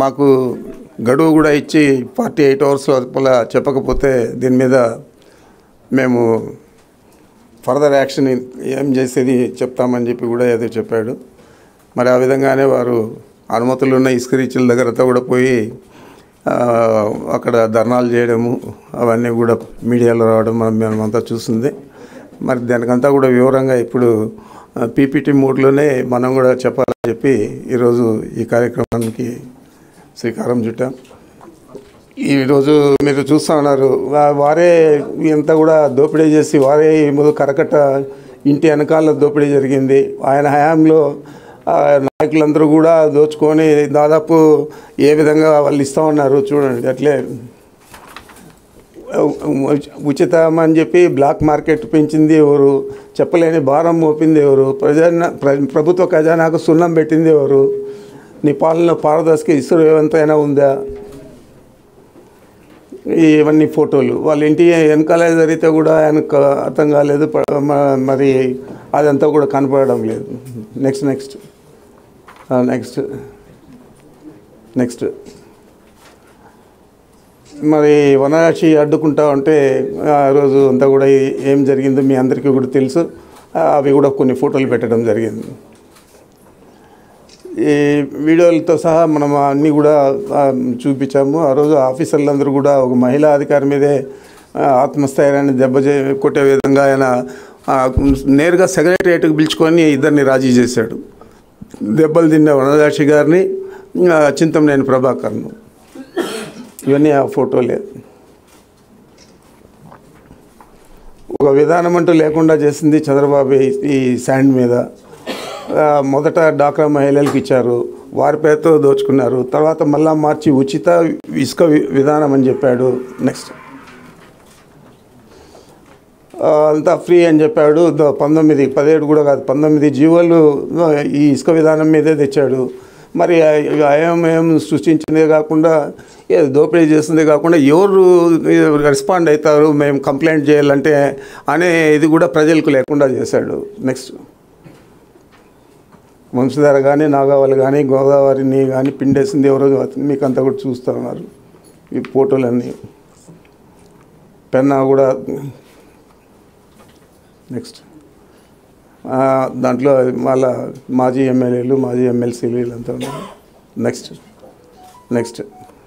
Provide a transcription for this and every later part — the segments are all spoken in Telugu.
మాకు గడువు కూడా ఇచ్చి ఫార్టీ ఎయిట్ అవర్స్ లోపల చెప్పకపోతే దీని మీద మేము ఫర్దర్ యాక్షన్ ఏం చేసేది చెప్తామని చెప్పి కూడా ఏదో చెప్పాడు మరి ఆ విధంగానే వారు అనుమతులు ఉన్న ఇసుక రీచ్ల దగ్గరతో కూడా పోయి ఆ, అక్కడ ధర్నాలు చేయడము అవన్నీ కూడా మీడియాలో రావడం మనం మేమంతా చూస్తుంది మరి దానికంతా కూడా వివరంగా ఇప్పుడు పీపీటీ మూడ్లోనే మనం కూడా చెప్పాలని చెప్పి ఈరోజు ఈ కార్యక్రమానికి శ్రీకారం చుట్టాం ఈరోజు మీరు చూస్తూ ఉన్నారు వా- వారే అంతా కూడా దోపిడీ చేసి వారే ఈ ముందు కరకట్ట ఇంటి వెనకాల దోపిడీ జరిగింది ఆయన హయాంలో ఆ, నాయకులందరూ కూడా దోచుకొని దాదాపు ఏ విధంగా వాళ్ళు ఇస్తూ ఉన్నారు చూడండి అట్లే ఉచితం అని చెప్పి బ్లాక్ మార్కెట్ పెంచింది ఎవరు చెప్పలేని భారం మోపింది ఎవరు ప్రజా ప్ర- ప్రభుత్వ ఖజానాకు సున్నం పెట్టింది ఎవరు నీ పాలన పారదర్శక ఇసురు ఎంతైనా ఉందా ఇవన్నీ ఫోటోలు వాళ్ళ ఇంటి వెనకాల జరిగితే కూడా ఆయనకు అర్థం కాలేదు ప- మ- మరి అదంతా కూడా కనపడడం లేదు నెక్స్ట్ నెక్స్ట్ నెక్స్ట్ నెక్స్ట్ మరి వనరాశి అడ్డుకుంటా ఉంటే ఆ రోజు అంతా కూడా ఏ- ఏం జరిగిందో మీ అందరికీ కూడా తెలుసు ఆ, అవి కూడా కొన్ని ఫోటోలు పెట్టడం జరిగింది ఈ వీడియోలతో సహా మనం అన్నీ కూడా ఆ, చూపించాము ఆ రోజు ఆఫీసర్లందరూ కూడా ఒక మహిళా అధికారి మీదే ఆ, ఆత్మస్థైర్యాన్ని దెబ్బ చే- కొట్టే విధంగా ఆయన ఆ, నేరుగా సెక్రటరియట్కి పిలుచుకొని ఇద్దరిని రాజీ చేశాడు దెబ్బలు తిన్న వనదాక్షి గారిని ఆ, చింతమనేని ప్రభాకర్ను ఇవన్నీ ఆ ఫోటోలే ఒక విధానం అంటూ లేకుండా చేసింది చంద్రబాబు ఈ- ఈ శాండ్ మీద ఆ, మొదట డాక్రా మహిళలకు ఇచ్చారు వారి పేరుతో దోచుకున్నారు తర్వాత మళ్ళా మార్చి ఉచిత ఇసుక వి- విధానం అని చెప్పాడు నెక్స్ట్ ఆ, అంతా ఫ్రీ అని చెప్పాడు ద- పంతొమ్మిది పదిహేడు కూడా కాదు పంతొమ్మిది జీవోలు ఆ, ఈ ఇసుక విధానం మీదే తెచ్చాడు మరి ఆ- అయోమయం సృష్టించిందే కాకుండా ఏ దోపిడీ చేసిందే కాకుండా ఎవరు రెస్పాండ్ అవుతారు మేము కంప్లైంట్ చేయాలంటే అనే ఇది కూడా ప్రజలకు లేకుండా చేశాడు నెక్స్ట్ వంశధార కానీ నాగావళి కానీ గోదావరిని కానీ పిండేసింది ఎవరో మీకు అంతా కూడా చూస్తూ ఉన్నారు ఈ ఫోటోలన్నీ పెన్నా కూడా నెక్స్ట్ ఆ, దాంట్లో మళ్ళా మాజీ ఎమ్మెల్యేలు మాజీ ఎమ్మెల్సీలు వీళ్ళంతా ఉన్నారు నెక్స్ట్ నెక్స్ట్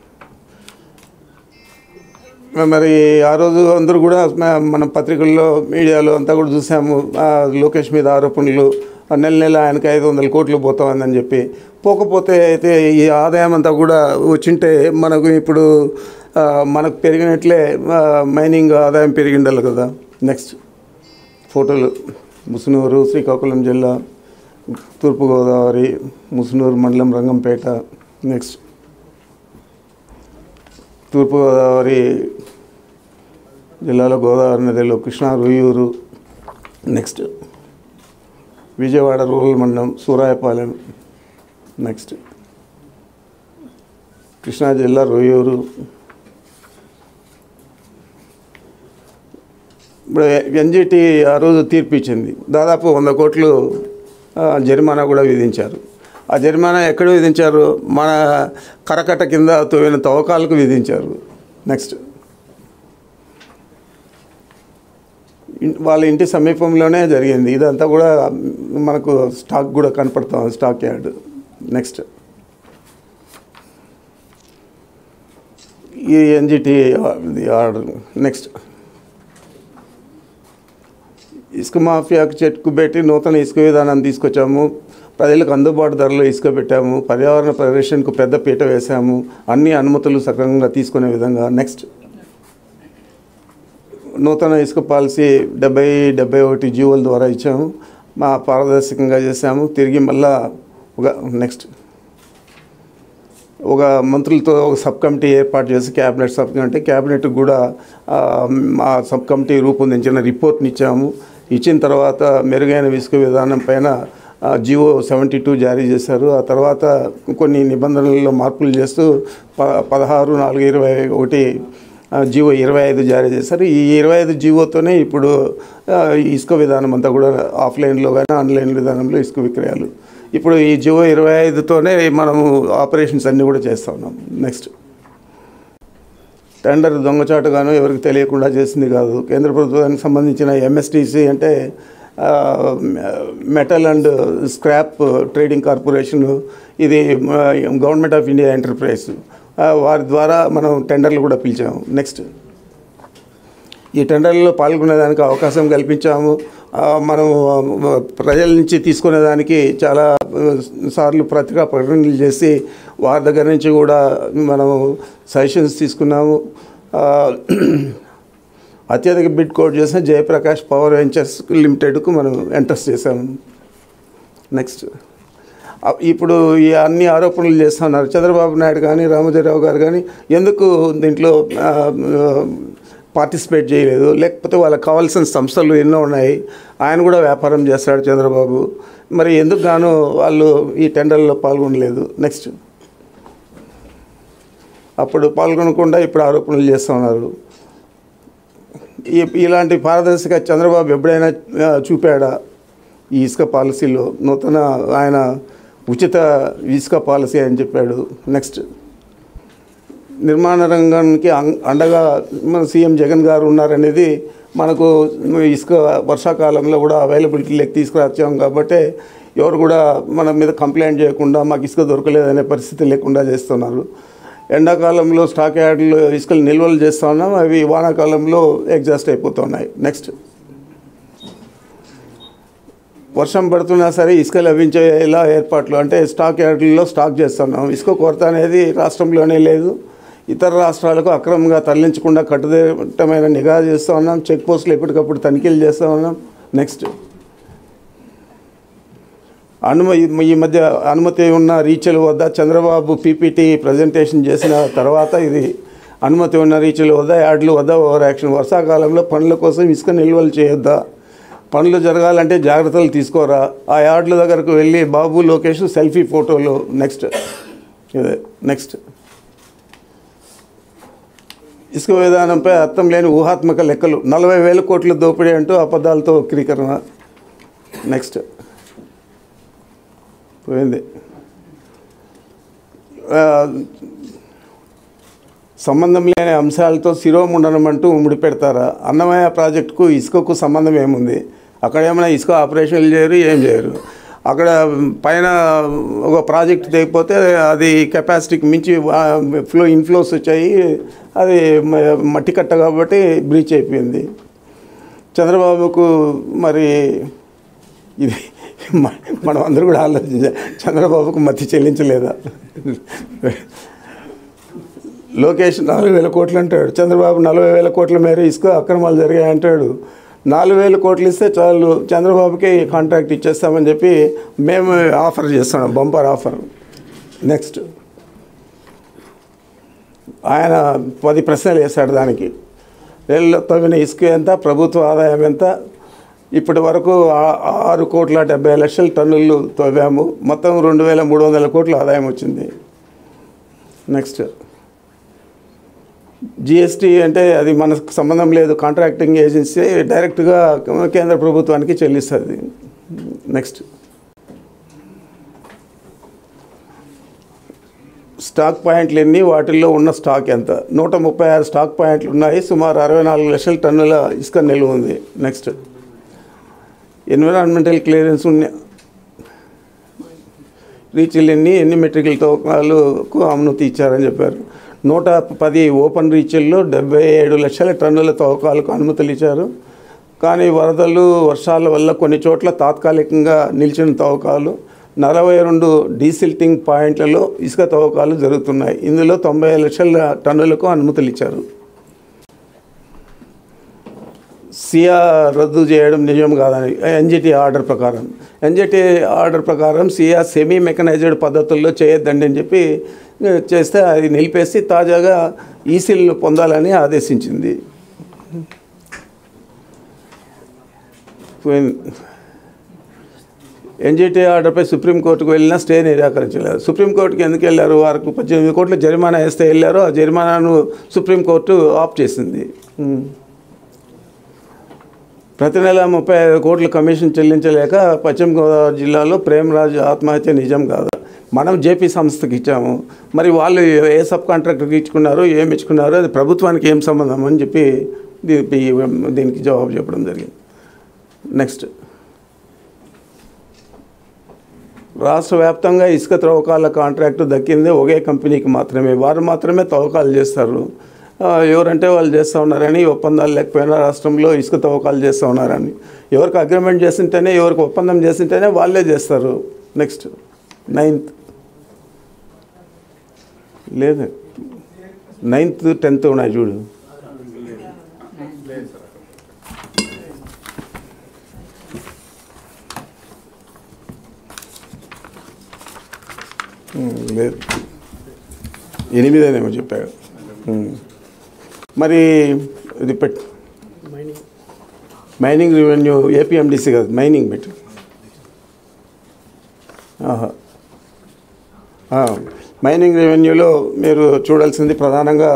మరి ఆ రోజు అందరూ కూడా మ- మన పత్రికల్లో మీడియాలో అంతా కూడా చూసాము ఆ, లోకేష్ మీద ఆరోపణలు ఆ నెల నెల ఆయనకి ఐదు వందల కోట్లు పోతామని చెప్పి పోకపోతే అయితే ఈ ఆదాయం అంతా కూడా వచ్చింటే మనకు ఇప్పుడు ఆ, మనకు పెరిగినట్లే ఆ, మైనింగ్ ఆదాయం పెరిగిండాలి కదా నెక్స్ట్ ఫోటోలు ముసునూరు శ్రీకాకుళం జిల్లా తూర్పుగోదావరి ముసునూరు మండలం రంగంపేట నెక్స్ట్ తూర్పుగోదావరి జిల్లాలో గోదావరి నదిలో కృష్ణా రొయ్యూరు నెక్స్ట్ విజయవాడ రూరల్ మండలం సూరాయపాలెం నెక్స్ట్ కృష్ణా జిల్లా రొయ్యూరు ఇప్పుడు ఎన్జిటి ఆ రోజు తీర్పు ఇచ్చింది దాదాపు వంద కోట్లు ఆ, జరిమానా కూడా విధించారు ఆ జరిమానా ఎక్కడ విధించారు మన కరకట్ట కింద తవ్విన తవ్వకాలకు విధించారు నెక్స్ట్ ఇన్- వాళ్ళ ఇంటి సమీపంలోనే జరిగింది ఇదంతా కూడా మనకు స్టాక్ కూడా కనపడతాం స్టాక్ యార్డ్ నెక్స్ట్ ఈ ఎన్జిటి ఆర్డర్ నెక్స్ట్ ఇసుక మాఫియాకు చెట్టుకు పెట్టి నూతన ఇసుక విధానాన్ని తీసుకొచ్చాము ప్రజలకు అందుబాటు ధరలో ఇసుక పెట్టాము పర్యావరణ పరిరక్షణకు పెద్ద పీట వేశాము అన్ని అనుమతులు సక్రమంగా తీసుకునే విధంగా నెక్స్ట్ నూతన ఇసుక పాలసీ డెబ్బై డెబ్బై ఒకటి జీవోల ద్వారా ఇచ్చాము మా పారదర్శకంగా చేశాము తిరిగి మళ్ళా ఒక నెక్స్ట్ ఒక మంత్రులతో ఒక సబ్ కమిటీ ఏర్పాటు చేసి క్యాబినెట్ సబ్ కమిటీ క్యాబినెట్ కూడా ఆ, మా సబ్ కమిటీ రూపొందించిన రిపోర్ట్ని ఇచ్చాము ఇచ్చిన తర్వాత మెరుగైన ఇసుక విధానం పైన ఆ, జివో సెవెంటీ టూ జారీ చేశారు ఆ తర్వాత కొన్ని నిబంధనలలో మార్పులు చేస్తూ ప పదహారు నాలుగు ఇరవై ఒకటి ఆ, జివో ఇరవై ఐదు జారీ చేశారు ఈ ఇరవై ఐదు జివోతోనే ఇప్పుడు ఆ, ఈ ఇసుక విధానం అంతా కూడా ఆఫ్లైన్లో కానీ ఆన్లైన్ విధానంలో ఇసుక విక్రయాలు ఇప్పుడు ఈ జియో ఇరవై ఐదుతోనే మనము ఆపరేషన్స్ అన్నీ కూడా చేస్తూ ఉన్నాం నెక్స్ట్ టెండర్ దొంగచాటుగాను ఎవరికి తెలియకుండా చేసింది కాదు కేంద్ర ప్రభుత్వానికి సంబంధించిన ఎంఎస్టీసీ అంటే ఆ, metal and scrap trading corporation ఇది ఆ, గవర్నమెంట్ ఆఫ్ ఇండియా ఎంటర్ప్రైజ్ ఆ, వారి ద్వారా మనం టెండర్లు కూడా పిలిచాము నెక్స్ట్ ఈ టెండర్లలో పాల్గొనేదానికి అవకాశం కల్పించాము ఆ, మనం ఆ, ప్రజల నుంచి తీసుకునేదానికి చాలా ఆ, సార్లు పత్రికా ప్రకటనలు చేసి వారి దగ్గర నుంచి కూడా మనం సజెషన్స్ తీసుకున్నాము ఆ, అత్యధిక బిడ్ కోడ్ చేసిన జయప్రకాష్ పవర్ వెంచర్స్ లిమిటెడ్కు మనం ఎంటర్స్ చేసాము నెక్స్ట్ ఆ, ఇప్పుడు ఈ అన్ని ఆరోపణలు చేస్తున్నారు చంద్రబాబు నాయుడు కానీ రామోజీరావు గారు కానీ ఎందుకు దీంట్లో ఆ, పార్టిసిపేట్ చేయలేదు లేకపోతే వాళ్ళకి కావాల్సిన సంస్థలు ఎన్నో ఉన్నాయి ఆయన కూడా వ్యాపారం చేస్తాడు చంద్రబాబు మరి ఎందుకు గాను వాళ్ళు ఈ టెండర్లో పాల్గొనలేదు నెక్స్ట్ అప్పుడు పాల్గొనకుండా ఇప్పుడు ఆరోపణలు చేస్తున్నారు ఈ ఇలాంటి పారదర్శక చంద్రబాబు ఎప్పుడైనా ఆ, చూపాడా ఈ ఇసుక పాలసీలో నూతన ఆయన ఉచిత ఇసుక పాలసీ అని చెప్పాడు నెక్స్ట్ నిర్మాణ రంగానికి అం- అండగా మన సీఎం జగన్ గారు ఉన్నారనేది మనకు ఇసుక వర్షాకాలంలో కూడా అవైలబిలిటీలోకి తీసుకురాచాం కాబట్టి ఎవరు కూడా మన మీద కంప్లైంట్ చేయకుండా మాకు ఇసుక దొరకలేదనే పరిస్థితి లేకుండా చేస్తున్నారు ఎండాకాలంలో స్టాక్ యార్డులో ఇసుకలు నిల్వలు చేస్తూ ఉన్నాం అవి వానాకాలంలో ఎగ్జాస్ట్ అయిపోతున్నాయి నెక్స్ట్ వర్షం పడుతున్నా సరే ఇసుక లభించేలా ఏర్పాట్లు అంటే స్టాక్ యార్డుల్లో స్టాక్ చేస్తున్నాం ఇసుక కొరత అనేది రాష్ట్రంలోనే లేదు ఇతర రాష్ట్రాలకు అక్రమంగా తరలించకుండా కట్టుదిట్టమైన నిఘా చేస్తూ ఉన్నాం చెక్ పోస్టులు ఎప్పటికప్పుడు తనిఖీలు చేస్తూ ఉన్నాం నెక్స్ట్ అనుమ ఈ మధ్య అనుమతి ఉన్న రీచ్ల వద్ద చంద్రబాబు పీపీటీ ప్రజెంటేషన్ చేసిన తర్వాత ఇది అనుమతి ఉన్న రీచ్ల వద్ద యార్డుల వద్ద ఓవర్ యాక్షన్ వర్షాకాలంలో పనుల కోసం ఇసుక నిల్వలు చేయొద్దా పనులు జరగాలంటే జాగ్రత్తలు తీసుకోరా ఆ యార్డుల దగ్గరకు వెళ్ళి బాబు లోకేష్ సెల్ఫీ ఫోటోలు నెక్స్ట్ ఇదే నెక్స్ట్ ఇసుక విధానంపై అర్థం లేని ఊహాత్మక లెక్కలు నలభై వేల కోట్ల దోపిడీ అంటూ అబద్ధాలతో వక్రీకరణ నెక్స్ట్ పోయింది ఆ, సంబంధం లేని అంశాలతో శిరోముండనం అంటూ ముడిపెడతారా అన్నమయ్య ప్రాజెక్టుకు ఇసుకకు సంబంధం ఏముంది అక్కడ ఏమైనా ఇసుక ఆపరేషన్లు చేయరు ఏం చేయరు అక్కడ పైన ఒక ప్రాజెక్ట్ తెగిపోతే అది కెపాసిటీకి మించి ఫ్లో ఇన్ఫ్లోస్ వచ్చాయి అది మ- మట్టి కట్ట కాబట్టి బ్రీచ్ అయిపోయింది చంద్రబాబుకు మరి ఇది మ- మనం అందరూ కూడా ఆలోచించాలి చంద్రబాబుకు మతి చెల్లించలేదా లోకేష్ నాలుగు వేల కోట్లు అంటాడు చంద్రబాబు నలభై వేల కోట్ల మేర ఇసుక అక్రమాలు జరిగాయి అంటాడు నాలుగు వేల కోట్లు ఇస్తే చాలు చంద్రబాబుకి కాంట్రాక్ట్ ఇచ్చేస్తామని చెప్పి మేము ఆఫర్ చేస్తున్నాం బంపర్ ఆఫర్ నెక్స్ట్ ఆయన పది ప్రశ్నలు వేశాడు దానికి రైల్లో తవ్విన ఇసుక ఎంత ప్రభుత్వ ఆదాయం ఎంత ఇప్పటి వరకు ఆ- ఆరు కోట్ల డెబ్బై లక్షల టన్నులు తవ్వాము మొత్తం రెండు వేల మూడు వందల కోట్ల ఆదాయం వచ్చింది నెక్స్ట్ జిఎస్టీ అంటే అది మనకు సంబంధం లేదు కాంట్రాక్టింగ్ ఏజెన్సీ డైరెక్ట్గా కేంద్ర ప్రభుత్వానికి చెల్లిస్తుంది నెక్స్ట్ స్టాక్ పాయింట్లు ఎన్ని వాటిల్లో ఉన్న స్టాక్ ఎంత నూట ముప్పై ఆరు స్టాక్ పాయింట్లు ఉన్నాయి సుమారు అరవై నాలుగు లక్షల టన్నుల ఇసుక నిల్వ ఉంది నెక్స్ట్ ఎన్విరాన్మెంటల్ క్లియరెన్స్ ఉన్న రీచ్లు ఎన్ని ఎన్ని మెట్రికల్ తవ్వకాలకు అనుమతి ఇచ్చారని చెప్పారు నూట పది ఓపెన్ రీచ్ల్లో డెబ్బై ఏడు లక్షల టన్నుల తవ్వకాలకు అనుమతులు ఇచ్చారు కానీ వరదలు వర్షాల వల్ల కొన్ని చోట్ల తాత్కాలికంగా నిలిచిన తవ్వకాలు నలభై రెండు డీసిల్టింగ్ పాయింట్లలో ఇసుక తవ్వకాలు జరుగుతున్నాయి ఇందులో తొంభై లక్షల టన్నులకు అనుమతులు ఇచ్చారు సియా రద్దు చేయడం నిజం కాదని ఎన్జిటి ఆర్డర్ ప్రకారం ఎన్జిటి ఆర్డర్ ప్రకారం సియా సెమీ మెకనైజ్డ్ పద్ధతుల్లో చేయొద్దండి అని చెప్పి ఏ, చేస్తే అది నిలిపేసి తాజాగా ఈసీల్ పొందాలని ఆదేశించింది పోయింది. ఎన్జిటి ఆర్డర్పై సుప్రీంకోర్టుకు వెళ్ళినా స్టే నిరాకరించలేదు సుప్రీంకోర్టుకి ఎందుకు వెళ్ళారు వారికి పద్దెనిమిది కోట్ల జరిమానా వేస్తే వెళ్ళారో ఆ జరిమానాను సుప్రీంకోర్టు ఆఫ్ చేసింది ఉమ్. ప్రతి నెల ముప్పై ఐదు కోట్ల కమిషన్ చెల్లించలేక పశ్చిమ గోదావరి జిల్లాలో ప్రేమరాజు ఆత్మహత్య నిజం కాదు మనం జేపీ సంస్థకి ఇచ్చాము మరి వాళ్ళు ఏ సబ్ కాంట్రాక్టర్కి ఇచ్చుకున్నారో ఏమి ఇచ్చుకున్నారో అది ప్రభుత్వానికి ఏం సంబంధం అని చెప్పి దీ- దీ- దీనికి జవాబు చెప్పడం జరిగింది నెక్స్ట్ రాష్ట్ర వ్యాప్తంగా ఇసుక త్రవ్వకాల కాంట్రాక్టు దక్కింది ఒకే కంపెనీకి మాత్రమే వారు మాత్రమే తవ్వకాలు చేస్తారు ఆ, ఎవరంటే వాళ్ళు చేస్తూ ఉన్నారని ఒప్పందాలు లేకపోయినా రాష్ట్రంలో ఇసుక తవ్వకాలు చేస్తూ ఉన్నారని ఎవరికి అగ్రిమెంట్ చేసింటేనే ఎవరికి ఒప్పందం చేసింటేనే వాళ్ళే చేస్తారు నెక్స్ట్ నైన్త్ లేదు నైన్త్ టెన్త్ ఉన్నాయి చూడు ఉమ్, లేదు ఎనిమిదేనేమో చెప్పాడు ఉమ్. మరి ఇది పెట్ మైనింగ్ రెవెన్యూ ఏపీఎండిసి కాదు మైనింగ్ పెట్టు ఆహా. ఆ, మైనింగ్ రెవెన్యూలో మీరు చూడాల్సింది ప్రధానంగా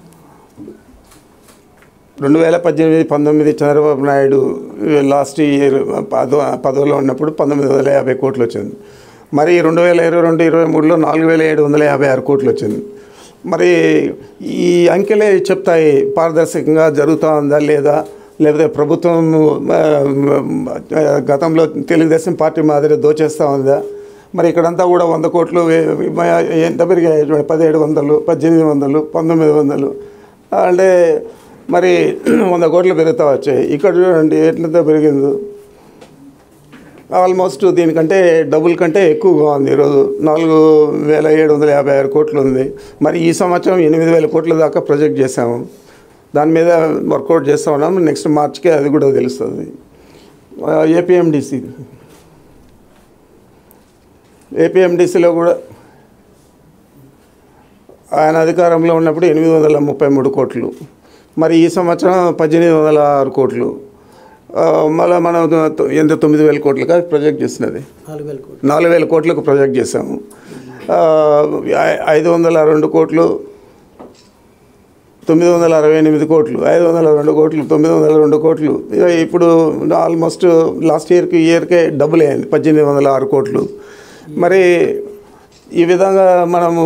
రెండు వేల పద్దెనిమిది పంతొమ్మిది చంద్రబాబు నాయుడు లాస్ట్ ఇయర్ పదో పదవిలో ఉన్నప్పుడు పంతొమ్మిది వందల యాభై కోట్లు వచ్చింది మరి రెండు వేల ఇరవై రెండు ఇరవై మూడులో నాలుగు వేల ఏడు వందల యాభై ఆరు కోట్లు వచ్చింది మరి ఈ అంకెలే చెప్తాయి పారదర్శకంగా జరుగుతూ ఉందా లేదా లేకపోతే ప్రభుత్వం ఆ, ఆ, గతంలో తెలుగుదేశం పార్టీ మాదిరి దోచేస్తూ ఉందా మరి ఇక్కడంతా కూడా వంద కోట్లు వే- ఎంత పెరిగాయి చూడండి, పదిహేడు వందలు పద్దెనిమిది వందలు పంతొమ్మిది వందలు అంటే మరి వంద కోట్లు పెరుగుతా వచ్చాయి ఇక్కడ చూడండి ఎట్లంతా పెరిగిందో ఆల్మోస్ట్ దీనికంటే డబుల్ కంటే ఎక్కువగా ఉంది ఈరోజు నాలుగు వేల ఏడు వందల యాభై ఆరు కోట్లు ఉంది మరి ఈ సంవత్సరం ఎనిమిది వేల కోట్ల దాకా ప్రొజెక్ట్ చేసాము దాని మీద వర్కౌట్ చేస్తూ ఉన్నాము నెక్స్ట్ మార్చ్కే అది కూడా తెలుస్తుంది ఏపీఎండిసి ఏపీఎండిసిలో కూడా ఆయన అధికారంలో ఉన్నప్పుడు ఎనిమిది వందల ముప్పై మూడు కోట్లు మరి ఈ సంవత్సరం పద్దెనిమిది వందల ఆరు కోట్లు ఆ, మళ్ళీ మనం తొ- ఎంత తొమ్మిది వేల కోట్లుగా ప్రొజెక్ట్ చేసినది నాలుగు వేల కోట్లు నాలుగు వేల కోట్లకు ప్రొజెక్ట్ చేసాము ఆ, ఐ- ఐదు వందల రెండు కోట్లు తొమ్మిది వందల అరవై ఎనిమిది కోట్లు ఐదు వందల రెండు కోట్లు తొమ్మిది వందల రెండు కోట్లు ఇక ఇప్పుడు ఆల్మోస్ట్ లాస్ట్ ఇయర్కి ఇయర్కే డబుల్ అయింది పద్దెనిమిది వందల ఆరు కోట్లు మరి ఈ విధంగా మనము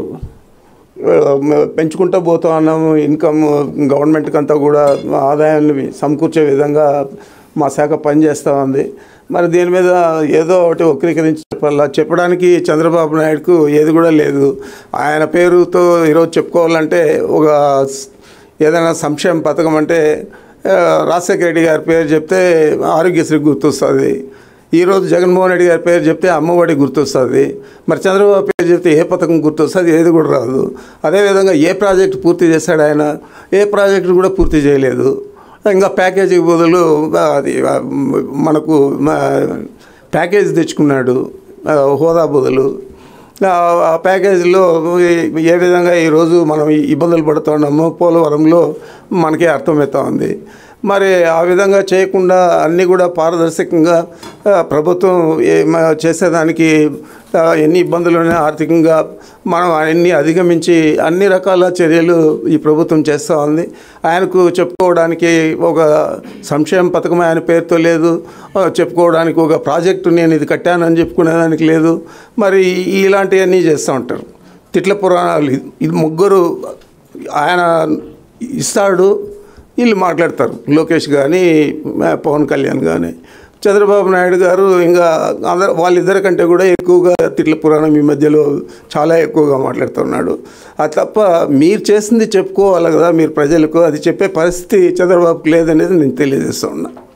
ఆ, పెంచుకుంటూ పోతా ఉన్నాము ఇన్కమ్ గవర్నమెంట్కి అంతా కూడా ఆదాయాన్ని సమకూర్చే విధంగా మా శాఖ పనిచేస్తూ ఉంది మరి దీని మీద ఏదో ఒకటి వక్రీకరించి చెప్పాలా చెప్పడానికి చంద్రబాబు నాయుడుకు ఏది కూడా లేదు ఆయన పేరుతో ఈరోజు చెప్పుకోవాలంటే ఒక స్- ఏదైనా సంక్షేమ పథకం అంటే ఆ, రాజశేఖర రెడ్డి గారి పేరు చెప్తే ఆరోగ్యశ్రీ గుర్తొస్తుంది ఈరోజు జగన్మోహన్ రెడ్డి గారి పేరు చెప్తే అమ్మఒడి గుర్తొస్తుంది మరి చంద్రబాబు పేరు చెప్తే ఏ పథకం గుర్తొస్తుంది ఏది కూడా రాదు అదేవిధంగా ఏ ప్రాజెక్ట్ పూర్తి చేశాడు ఆయన ఏ ప్రాజెక్టు కూడా పూర్తి చేయలేదు ఇంకా ప్యాకేజీకి బదులు ఆ, అది ఆ, మనకు ఆ, ప్యాకేజ్ తెచ్చుకున్నాడు ఆ, హోదా బదులు ఆ ఆ ప్యాకేజీలో ఏ- ఏ విధంగా ఈరోజు మనం ఈ ఇబ్బందులు పడుతున్నామో పోలవరంలో మనకే అర్థమవుతా ఉంది మరి ఆ విధంగా చేయకుండా అన్నీ కూడా పారదర్శకంగా ఆ, ప్రభుత్వం ఏ- మ- చేసేదానికి ఆ, ఎన్ని ఇబ్బందులు ఉన్నా ఆర్థికంగా మనం అన్ని అధిగమించి అన్ని రకాల చర్యలు ఈ ప్రభుత్వం చేస్తూ ఉంది ఆయనకు చెప్పుకోవడానికి ఒక సంక్షేమ పథకం ఆయన పేరుతో లేదు ఆ, చెప్పుకోవడానికి ఒక ప్రాజెక్టు నేను ఇది కట్టానని చెప్పుకునేదానికి లేదు మరి ఇలాంటివన్నీ చేస్తూ ఉంటారు తిట్ల పురాణాలు ఇది- ఇది ముగ్గురు ఆయన ఇస్తాడు వీళ్ళు మాట్లాడతారు లోకేష్ కానీ పవన్ కళ్యాణ్ కానీ చంద్రబాబు నాయుడు గారు ఇంకా అందరు వాళ్ళిద్దరి కంటే కూడా ఎక్కువగా తిట్ల పురాణం ఈ మధ్యలో చాలా ఎక్కువగా మాట్లాడుతున్నాడు అది తప్ప మీరు చేసింది చెప్పుకోవాలి కదా మీరు ప్రజలకు అది చెప్పే పరిస్థితి చంద్రబాబుకి లేదనేది నేను తెలియజేస్తా ఉన్నా